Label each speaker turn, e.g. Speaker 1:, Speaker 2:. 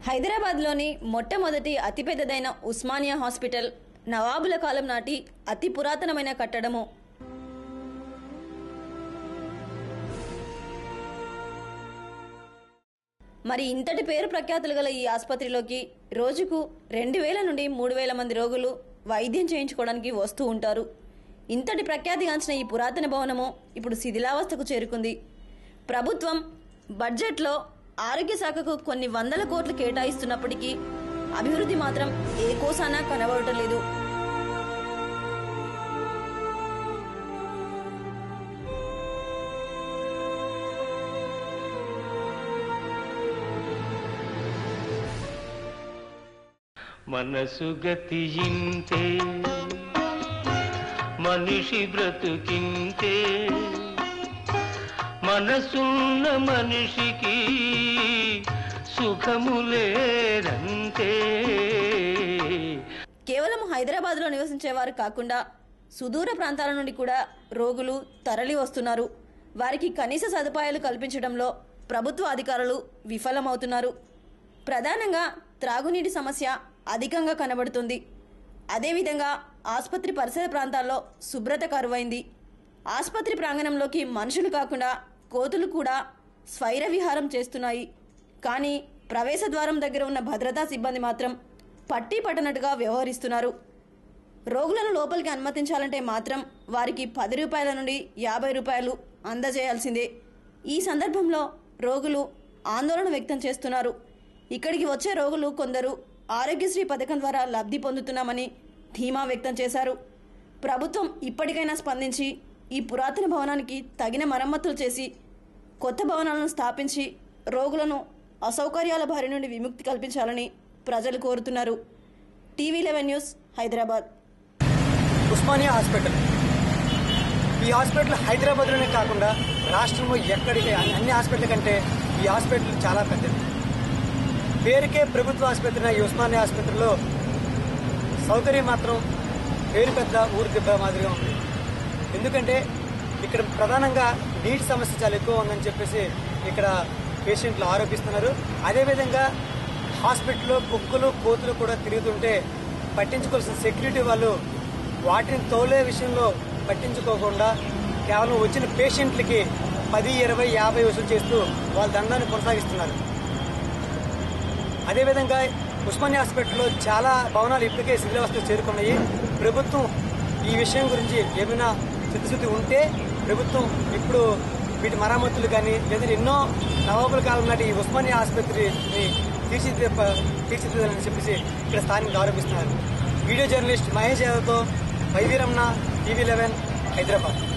Speaker 1: హైదరాబాద్లోని మొట్టమొదటి అతిపెద్దదైన ఉస్మానియా హాస్పిటల్ నవాబుల కాలం నాటి అతి పురాతనమైన కట్టడము మరి ఇంతటి పేరు ప్రఖ్యాతులు గల ఈ ఆసుపత్రిలోకి రోజుకు రెండు వేల నుండి మూడు వేల మంది రోగులు వైద్యం చేయించుకోవడానికి వస్తూ ఉంటారు ఇంతటి ప్రఖ్యాతిగాంచిన ఈ పురాతన భవనము ఇప్పుడు శిథిలావస్థకు చేరుకుంది ప్రభుత్వం బడ్జెట్లో ఆరోగ్య శాఖకు కొన్ని వందల కోట్లు కేటాయిస్తున్నప్పటికీ అభివృద్ధి మాత్రం ఏ కోసానా కనబడటం లేదు
Speaker 2: మనసు గతియింతే మనిషి బ్రతుకింతే మనసున్న మనిషికి సుఖములేరంతే
Speaker 1: కేవలం హైదరాబాద్లో నివసించేవారు కాకుండా సుదూర ప్రాంతాల నుండి కూడా రోగులు తరలి వస్తున్నారు వారికి కనీస సదుపాయాలు కల్పించడంలో ప్రభుత్వ అధికారులు విఫలమవుతున్నారు ప్రధానంగా త్రాగునీటి సమస్య అధికంగా కనబడుతుంది అదేవిధంగా ఆసుపత్రి పరిసర ప్రాంతాల్లో శుభ్రత కరువైంది ఆసుపత్రి ప్రాంగణంలోకి మనుషులు కాకుండా కోతులు కూడా స్వైర విహారం చేస్తున్నాయి కానీ ప్రవేశ ద్వారం దగ్గర ఉన్న భద్రతా సిబ్బంది మాత్రం పట్టి పట్టనట్టుగా వ్యవహరిస్తున్నారు రోగులను లోపలికి అనుమతించాలంటే మాత్రం వారికి పది రూపాయల నుండి యాభై రూపాయలు అందజేయాల్సిందే ఈ సందర్భంలో రోగులు ఆందోళన వ్యక్తం చేస్తున్నారు ఇక్కడికి వచ్చే రోగులు కొందరు ఆరోగ్యశ్రీ పథకం ద్వారా లబ్ధి పొందుతున్నామని ధీమా వ్యక్తం చేశారు ప్రభుత్వం ఇప్పటికైనా స్పందించి ఈ పురాతన భవనానికి తగిన మరమ్మతులు చేసి కొత్త భవనాలను స్థాపించి రోగులను అసౌకర్యాల బారి నుండి విముక్తి కల్పించాలని ప్రజలు కోరుతున్నారు TV eleven news Hyderabad
Speaker 3: Osmania hospital ఈ హాస్పిటల్ హైదరాబాద్లోనే కాకుండా రాష్ట్రంలో ఎక్కడికి అన్ని హాస్పిటల్ కంటే ఈ హాస్పిటల్ చాలా పెద్దది పేరుకే ప్రభుత్వ ఆసుపత్రి ఈ ఉస్మానియా ఆసుపత్రిలో సౌకర్యం మాత్రం పేరు పెద్ద ఊరు దెబ్బ మాదిరిగా ఉంది ఎందుకంటే ఇక్కడ ప్రధానంగా నీటి సమస్య చాలా ఎక్కువ ఉందని చెప్పేసి ఇక్కడ పేషెంట్లు ఆరోపిస్తున్నారు అదేవిధంగా హాస్పిటల్లో కుక్కలు కోతులు కూడా తిరుగుతుంటే పట్టించుకోవాల్సిన సెక్యూరిటీ వాళ్ళు వాటిని తోలే విషయంలో పట్టించుకోకుండా కేవలం వచ్చిన పేషెంట్లకి పది ఇరవై యాభై వసూలు చేస్తూ వాళ్ళ దండాన్ని కొనసాగిస్తున్నారు అదేవిధంగా ఉస్మానియా హాస్పిటల్లో చాలా భవనాలు ఇప్పటికే శిథిలావస్థకు చేరుకున్నాయి ప్రభుత్వం ఈ విషయం గురించి ఏమైనా చిత్తశుద్ధి ఉంటే ప్రభుత్వం ఇప్పుడు వీటి మరమ్మతులు కానీ లేదా ఎన్నో నవాబుల కాలం నాటి ఈ ఉస్మానియా ఆసుపత్రిని తీర్చిదిద్దే తీర్చిదిద్దాలని చెప్పేసి ఇక్కడ స్థానికులు ఆరోపిస్తున్నారు వీడియో జర్నలిస్ట్ మహేష్ యాదవ్తో వైవీరమణ టీవీ లెవెన్ హైదరాబాద్